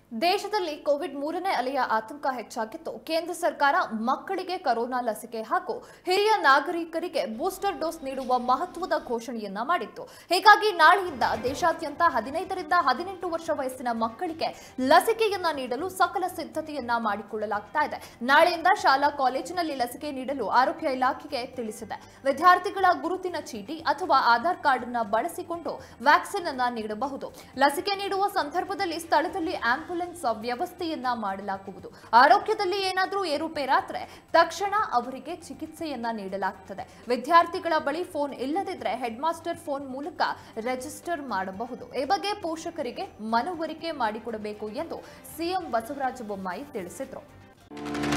ದೇಶದಲ್ಲಿ ಕೋವಿಡ್ ಮೂರನೇ ಅಲೆಯ ಆತಂಕ ಹೆಚ್ಚಾಗಿತ್ತು ಕೇಂದ್ರ ಸರ್ಕಾರ ಮಕ್ಕಳಿಗೆ ಕೊರೋನಾ ಲಸಿಕೆ ಹಾಗೂ ಹಿರಿಯ ನಾಗರಿಕರಿಗೆ ಬೂಸ್ಟರ್ ಡೋಸ್ ನೀಡುವ ಮಹತ್ವದ ಘೋಷಣೆಯನ್ನ ಮಾಡಿತ್ತು ಹೀಗಾಗಿ ನಾಳೆಯಿಂದ ದೇಶಾದ್ಯಂತ ಹದಿನೈದರಿಂದ ಹದಿನೆಂಟು ವರ್ಷ ವಯಸ್ಸಿನ ಮಕ್ಕಳಿಗೆ ಲಸಿಕೆಯನ್ನ ನೀಡಲು ಸಕಲ ಸಿದ್ಧತೆಯನ್ನ ಮಾಡಿಕೊಳ್ಳಲಾಗ್ತಾ ಇದೆ ನಾಳೆಯಿಂದ ಶಾಲಾ ಕಾಲೇಜಿನಲ್ಲಿ ಲಸಿಕೆ ನೀಡಲು ಆರೋಗ್ಯ ಇಲಾಖೆಗೆ ತಿಳಿಸಿದೆ ವಿದ್ಯಾರ್ಥಿಗಳ ಗುರುತಿನ ಚೀಟಿ ಅಥವಾ ಆಧಾರ್ ಕಾರ್ಡ್ ಅನ್ನ ಬಳಸಿಕೊಂಡು ವ್ಯಾಕ್ಸಿನ್ ಅನ್ನ ನೀಡಬಹುದು ಲಸಿಕೆ ನೀಡುವ ಸಂದರ್ಭದಲ್ಲಿ ಸ್ಥಳದಲ್ಲಿ ಆಂಬ್ಯುಲೆನ್ಸ್ ವ್ಯವಸ್ಥೆಯನ್ನ ಮಾಡಲಾಗುವುದು ಆರೋಗ್ಯದಲ್ಲಿ ಏನಾದರೂ ಏರುಪೇರಾದ್ರೆ ತಕ್ಷಣ ಅವರಿಗೆ ಚಿಕಿತ್ಸೆಯನ್ನ ನೀಡಲಾಗ್ತದೆ ವಿದ್ಯಾರ್ಥಿಗಳ ಬಳಿ ಫೋನ್ ಇಲ್ಲದಿದ್ರೆ ಹೆಡ್ ಮಾಸ್ಟರ್ ಫೋನ್ ಮೂಲಕ ರಿಜಿಸ್ಟರ್ ಮಾಡಬಹುದು ಈ ಬಗ್ಗೆ ಪೋಷಕರಿಗೆ ಮನವರಿಕೆ ಮಾಡಿಕೊಡಬೇಕು ಎಂದು ಸಿಎಂ ಬಸವರಾಜ ಬೊಮ್ಮಾಯಿ ತಿಳಿಸಿದರು